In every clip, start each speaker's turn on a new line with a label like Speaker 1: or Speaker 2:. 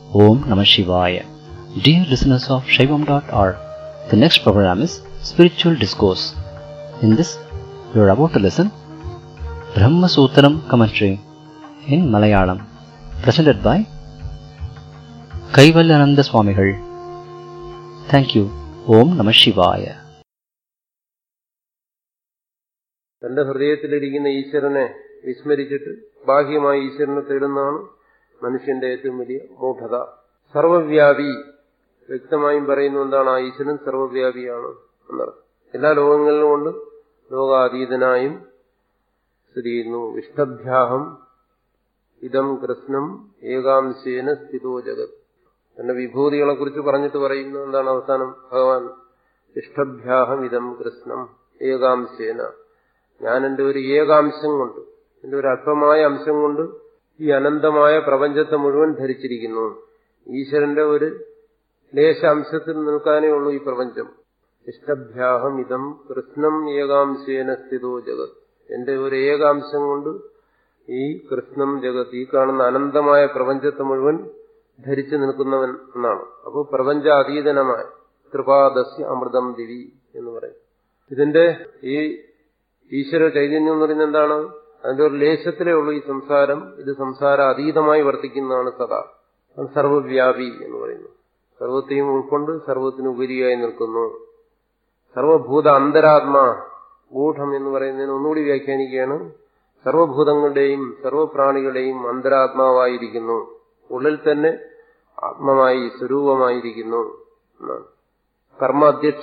Speaker 1: Om Namah Shivaya. Dear listeners of Shaivam.org, the next program is Spiritual Discourse. In this, you are about to listen Brahma Sutram commentary in Malayalam, presented by Kaivalyananda Swamigal. Thank you. Om Namah Shivaya.
Speaker 2: തന്റെ ഹൃദയത്തിലിരിക്കുന്ന ഈശ്വരനെ വിസ്മരിച്ചിട്ട് ബാഹ്യമായി ഈശ്വരനെ തേടുന്നതാണ് മനുഷ്യന്റെ ഏറ്റവും വലിയ മൂഢത സർവവ്യാപി വ്യക്തമായും പറയുന്ന എന്താണ് ആ ഈശ്വരൻ സർവവ്യാപിയാണ് എന്നർത്ഥം എല്ലാ ലോകങ്ങളിലും കൊണ്ട് ലോകാതീതനായും സ്ഥിതി ചെയ്യുന്നു വിഷ്ടഭ്യാഹം ഇതം കൃഷ്ണം ഏകാംശേന സ്ഥിതോ ജഗത് തന്റെ വിഭൂതികളെ കുറിച്ച് പറഞ്ഞിട്ട് പറയുന്നു എന്താണ് അവസാനം ഭഗവാൻ ഇഷ്ടഭ്യാഹം ഇതം കൃഷ്ണം ഏകാംശേന ഞാൻ എന്റെ ഒരു ഏകാംശം കൊണ്ട് എന്റെ ഒരു അല്പമായ അംശം കൊണ്ട് ഈ അനന്തമായ പ്രപഞ്ചത്തെ മുഴുവൻ ധരിച്ചിരിക്കുന്നു ഈശ്വരന്റെ ഒരു ലേശാംശത്തിൽ നിൽക്കാനേ ഉള്ളൂ ഈ പ്രപഞ്ചം ഇഷ്ടഭ്യാഹം ഇതം കൃഷ്ണം ഏകാംശേന സ്ഥിതോ ജഗത് എന്റെ ഒരു ഏകാംശം കൊണ്ട് ഈ കൃഷ്ണം ജഗത് ഈ കാണുന്ന അനന്തമായ പ്രപഞ്ചത്തെ മുഴുവൻ ധരിച്ചു നിൽക്കുന്നവൻ എന്നാണ് അപ്പോൾ പ്രപഞ്ചാതീതനമായ കൃപാദസ്യ അമൃതം ദിവി എന്ന് പറയും ഇതിന്റെ ഈ ഈശ്വര ചൈതന്യം എന്ന് പറയുന്നത് എന്താണ് അതിന്റെ ഒരു ലേശത്തിലേ ഉള്ളൂ ഈ സംസാരം ഇത് സംസാര അതീതമായി വർത്തിക്കുന്നതാണ് സദാ സർവവ്യാപി എന്ന് പറയുന്നു സർവത്തെയും ഉൾക്കൊണ്ട് സർവത്തിനുപരിയായി നിൽക്കുന്നു സർവഭൂത അന്തരാത്മാ ഗൂഢം എന്ന് പറയുന്നതിന് ഒന്നുകൂടി വ്യാഖ്യാനിക്കുകയാണ് സർവഭൂതങ്ങളുടെയും സർവപ്രാണികളുടെയും അന്തരാത്മാവായിരിക്കുന്നു ഉള്ളിൽ തന്നെ ആത്മമായി സ്വരൂപമായിരിക്കുന്നു കർമാധ്യക്ഷ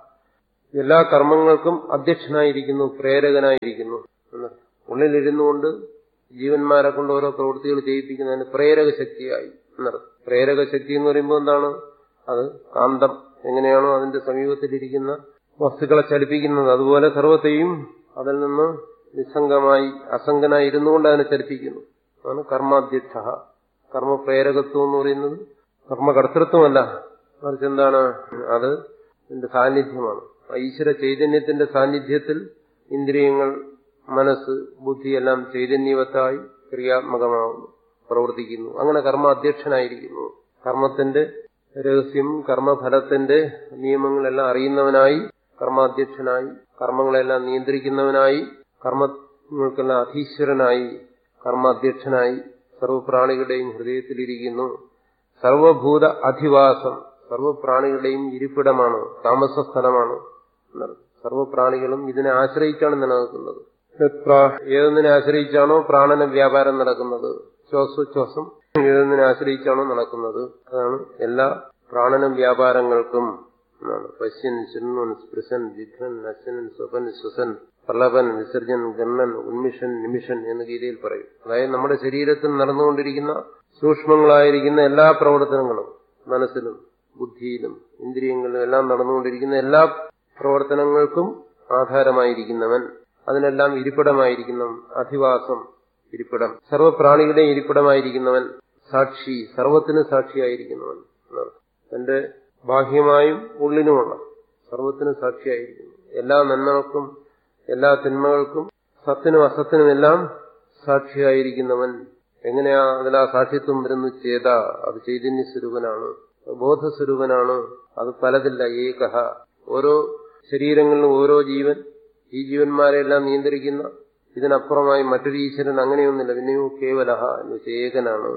Speaker 2: എല്ലാ കർമ്മങ്ങൾക്കും അധ്യക്ഷനായിരിക്കുന്നു പ്രേരകനായിരിക്കുന്നു ഉള്ളിലിരുന്നു കൊണ്ട് ജീവന്മാരെ കൊണ്ട് ഓരോ പ്രവൃത്തികൾ ചെയ്യിപ്പിക്കുന്നതിന് പ്രേരക ശക്തിയായി എന്നർത്ഥം പ്രേരക ശക്തി എന്ന് പറയുമ്പോൾ എന്താണ് അത് കാന്തം എങ്ങനെയാണോ അതിന്റെ സമീപത്തിലിരിക്കുന്ന വസ്തുക്കളെ ചലിപ്പിക്കുന്നത് അതുപോലെ സർവത്തെയും അതിൽ നിന്ന് നിസ്സംഗമായി അസംഗനായി ഇരുന്നുകൊണ്ട് അതിനെ ചലിപ്പിക്കുന്നു അതാണ് കർമാധ്യക്ഷ കർമ്മപ്രേരകത്വം എന്ന് പറയുന്നത് കർമ്മകർത്തൃത്വമല്ല മറിച്ച് എന്താണ് അത് ഇതിന്റെ സാന്നിധ്യമാണ് ഈശ്വര ചൈതന്യത്തിന്റെ സാന്നിധ്യത്തിൽ ഇന്ദ്രിയങ്ങൾ മനസ്സ് ബുദ്ധിയെല്ലാം ചൈതന്യവത്തായി ക്രിയാത്മകമാവുന്നു പ്രവർത്തിക്കുന്നു അങ്ങനെ കർമാധ്യക്ഷനായിരിക്കുന്നു കർമ്മത്തിന്റെ രഹസ്യം കർമ്മഫലത്തിന്റെ നിയമങ്ങളെല്ലാം അറിയുന്നവനായി കർമാധ്യക്ഷനായി കർമ്മങ്ങളെല്ലാം നിയന്ത്രിക്കുന്നവനായി കർമ്മങ്ങൾക്കെല്ലാം അധീശ്വരനായി കർമാധ്യക്ഷനായി സർവപ്രാണികളുടെയും ഹൃദയത്തിലിരിക്കുന്നു സർവഭൂത അധിവാസം സർവപ്രാണികളുടെയും ഇരിപ്പിടമാണ് താമസ സ്ഥലമാണ് സർവപ്രാണികളും ഇതിനെ ആശ്രയിച്ചാണ് നിലനിൽക്കുന്നത് ഏതൊന്നിനെ ആശ്രയിച്ചാണോ പ്രാണന വ്യാപാരം നടക്കുന്നത് ശ്വാസോച്ഛ്വാസം ഏതൊന്നിനെ ആശ്രയിച്ചാണോ നടക്കുന്നത് അതാണ് എല്ലാ പ്രാണന വ്യാപാരങ്ങൾക്കും പശ്യൻ ശൃണ്വൻ സ്പൃശൻ ജിഘ്നൻ നശനൻ സ്വപൻ ശ്വസൻ പ്രളപൻ വിസർജൻ ഗണ്ണൻ ഉന്മിഷൻ നിമിഷൻ എന്ന് ഗീതയിൽ പറയും അതായത് നമ്മുടെ ശരീരത്തിൽ നടന്നുകൊണ്ടിരിക്കുന്ന സൂക്ഷ്മങ്ങളായിരിക്കുന്ന എല്ലാ പ്രവർത്തനങ്ങളും മനസ്സിലും ബുദ്ധിയിലും ഇന്ദ്രിയങ്ങളിലും എല്ലാം നടന്നുകൊണ്ടിരിക്കുന്ന എല്ലാ പ്രവർത്തനങ്ങൾക്കും ആധാരമായിരിക്കുന്നവൻ അതിനെല്ലാം ഇരിപ്പിടമായിരിക്കുന്നവൻ അധിവാസം ഇരിപ്പിടം സർവപ്രാണികളുടെ ഇരിപ്പിടമായിരിക്കുന്നവൻ സാക്ഷി സർവത്തിന് സാക്ഷിയായിരിക്കുന്നവൻ തന്റെ ബാഹ്യമായും ഉള്ളിനുമുള്ള സർവത്തിന് സാക്ഷിയായിരിക്കുന്നു എല്ലാ നന്മകൾക്കും എല്ലാ തിന്മകൾക്കും സത്തിനും അസത്തിനും എല്ലാം സാക്ഷിയായിരിക്കുന്നവൻ എങ്ങനെയാ അതിൽ ആ സാക്ഷിത്വം വരുന്നു ചേത അത് ചൈതന്യ സ്വരൂപനാണ് ബോധസ്വരൂപനാണ് അത് പലതില്ല ഏകഹ ഓരോ ശരീരങ്ങളിലും ഓരോ ജീവൻ ഈ ജീവന്മാരെല്ലാം നിയന്ത്രിക്കുന്ന ഇതിനപ്പുറമായി മറ്റൊരു ഈശ്വരൻ അങ്ങനെയൊന്നുമില്ല പിന്നെയോ കേവലഹ എന്ന് വെച്ചാൽ ഏകനാണ്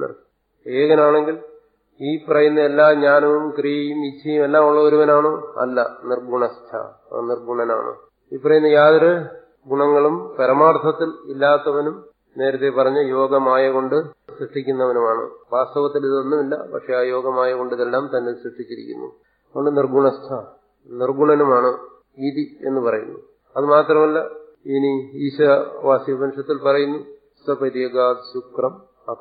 Speaker 2: ഏകനാണെങ്കിൽ ഈ പറയുന്ന എല്ലാ ജ്ഞാനവും ക്രിയയും ഇച്ഛയും എല്ലാം ഉള്ള ഒരുവനാണോ അല്ല നിർഗുണസ്ഥ നിർഗുണനാണ് ഈ പറയുന്ന യാതൊരു ഗുണങ്ങളും പരമാർത്ഥത്തിൽ ഇല്ലാത്തവനും നേരത്തെ പറഞ്ഞ യോഗമായ കൊണ്ട് സൃഷ്ടിക്കുന്നവനുമാണ് വാസ്തവത്തിൽ ഇതൊന്നുമില്ല പക്ഷെ ആ യോഗമായ കൊണ്ട് ഇതെല്ലാം തന്നെ സൃഷ്ടിച്ചിരിക്കുന്നു അതുകൊണ്ട് നിർഗുണസ്ഥ നിർഗുണനുമാണ് ഇതി എന്ന് പറയുന്നു അത് മാത്രമല്ല ഇനി ഈശവാസി ഉപനിഷത്തിൽ പറയുന്നു സപര്യഗാത് ശുക്രം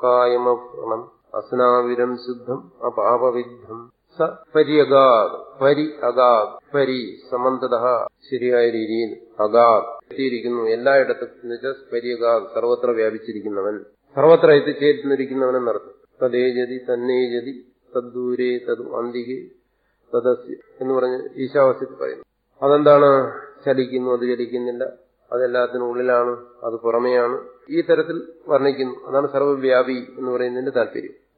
Speaker 2: അകായമണം അസ്നാവിരം ശുദ്ധം അപാപവിദ്ധം സ പര്യഗാത് പരി അഗാത് പരി സമന്തത ശരിയായ രീതിയിൽ അഗാത് എത്തിയിരിക്കുന്നു എല്ലായിടത്തും എന്നുവെച്ചാൽ പര്യഗാത് സർവത്ര വ്യാപിച്ചിരിക്കുന്നവൻ സർവത്ര എത്തിച്ചേരുന്നിരിക്കുന്നവൻ എന്നർത്ഥം തദ്ദേജതി തന്നേജതി തദ്ദൂരേ തത് അന്തികെ തദസ്യ എന്ന് പറഞ്ഞ് ഈശാവാസ്യത്തിൽ പറയുന്നു അതെന്താണ് ചലിക്കുന്നു അത് ചലിക്കുന്നില്ല അതെല്ലാത്തിനും ഉള്ളിലാണ് അത് പുറമെയാണ് ഈ തരത്തിൽ വർണ്ണിക്കുന്നു അതാണ് സർവവ്യാപി എന്ന് പറയുന്നതിന്റെ താല്പര്യം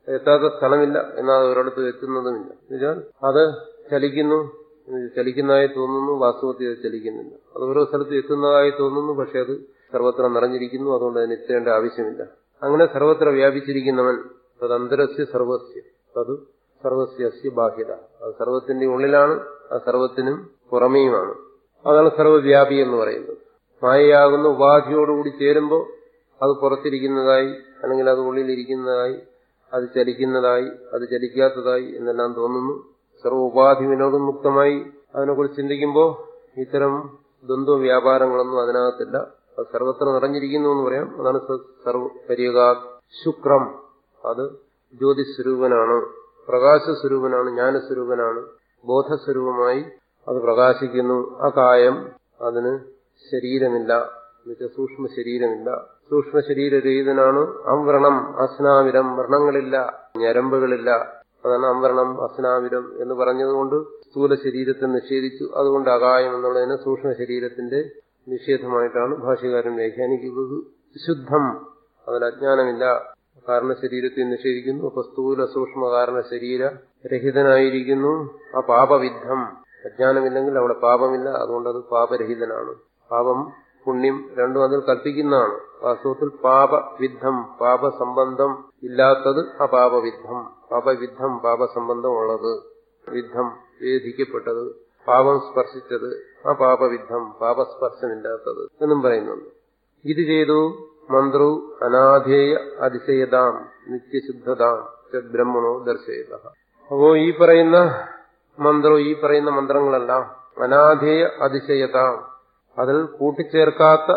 Speaker 2: എത്താത്ത സ്ഥലമില്ല എന്നാൽ ഒരിടത്ത് എത്തുന്നതുമില്ല എന്നുവെച്ചാൽ അത് ചലിക്കുന്നു ചലിക്കുന്നതായി തോന്നുന്നു വാസ്തവത്തിൽ അത് ചലിക്കുന്നില്ല അത് ഓരോ സ്ഥലത്ത് എത്തുന്നതായി തോന്നുന്നു പക്ഷെ അത് സർവത്ര നിറഞ്ഞിരിക്കുന്നു അതുകൊണ്ട് അതിന് എത്തേണ്ട ആവശ്യമില്ല അങ്ങനെ സർവത്ര വ്യാപിച്ചിരിക്കുന്നവൻ തദന്തരസ്യ സർവസ്യ അത് സർവസ്യ ബാഹ്യത അത് സർവത്തിന്റെ ഉള്ളിലാണ് അത് സർവത്തിനും പുറമേയുമാണ് അതാണ് സർവവ്യാപി എന്ന് പറയുന്നത് മായയാകുന്ന ഉപാധിയോടുകൂടി ചേരുമ്പോൾ അത് പുറത്തിരിക്കുന്നതായി അല്ലെങ്കിൽ അത് ഉള്ളിലിരിക്കുന്നതായി അത് ചലിക്കുന്നതായി അത് ചലിക്കാത്തതായി എന്നെല്ലാം തോന്നുന്നു സർവ ഉപാധി വിനോദമുക്തമായി അതിനെക്കുറിച്ച് ചിന്തിക്കുമ്പോൾ ഇത്തരം ദ്വന്ദ്വ വ്യാപാരങ്ങളൊന്നും അതിനകത്തില്ല അത് സർവത്ര നിറഞ്ഞിരിക്കുന്നു എന്ന് പറയാം അതാണ് സർവ പരിയകാ ശുക്രം അത് ജ്യോതിസ്വരൂപനാണ് പ്രകാശസ്വരൂപനാണ് ജ്ഞാനസ്വരൂപനാണ് ബോധസ്വരൂപമായി അത് പ്രകാശിക്കുന്നു ആ കായം അതിന് ശരീരമില്ല എന്നുവെച്ചാൽ സൂക്ഷ്മ ശരീരമില്ല സൂക്ഷ്മ ശരീരരഹിതനാണ് അംവ്രണം അസ്നാവിരം വ്രണങ്ങളില്ല ഞരമ്പുകളില്ല അതാണ് അംവരണം അസ്നാവിരം എന്ന് പറഞ്ഞതുകൊണ്ട് സ്ഥൂല ശരീരത്തെ നിഷേധിച്ചു അതുകൊണ്ട് അകായം എന്നുള്ളതിന് സൂക്ഷ്മ ശരീരത്തിന്റെ നിഷേധമായിട്ടാണ് ഭാഷ്യകാരൻ വ്യാഖ്യാനിക്കുന്നത് ശുദ്ധം അതിൽ അജ്ഞാനമില്ല കാരണ ശരീരത്തെ നിഷേധിക്കുന്നു അപ്പൊ സ്ഥൂല സൂക്ഷ്മ കാരണ ശരീര രഹിതനായിരിക്കുന്നു ആ പാപവിദ്ധം അജ്ഞാനമില്ലെങ്കിൽ അവിടെ പാപമില്ല അതുകൊണ്ട് അത് പാപരഹിതനാണ് പാപം പുണ്യം രണ്ടും അതിൽ കൽപ്പിക്കുന്നതാണ് വാസ്തവത്തിൽ പാപവിദ്ധം പാപസംബന്ധം ഇല്ലാത്തത് അപാപവിദ്ധം പാപവിദ്ധം പാപസംബന്ധം ഉള്ളത് വിദ്ധം വേദിക്കപ്പെട്ടത് പാപം സ്പർശിച്ചത് അപാപവിദ്ധം പാപസ്പർശമില്ലാത്തത് എന്നും പറയുന്നുണ്ട് ഇത് ചെയ്തു മന്ത്രു അനാധേയ അതിശയതാം നിത്യശുദ്ധതാം ബ്രഹ്മണോ ദർശയത അപ്പോ ഈ പറയുന്ന മന്ത്രോ ഈ പറയുന്ന മന്ത്രങ്ങളെല്ലാം അനാധേയ അതിശയതാം അതിൽ കൂട്ടിച്ചേർക്കാത്ത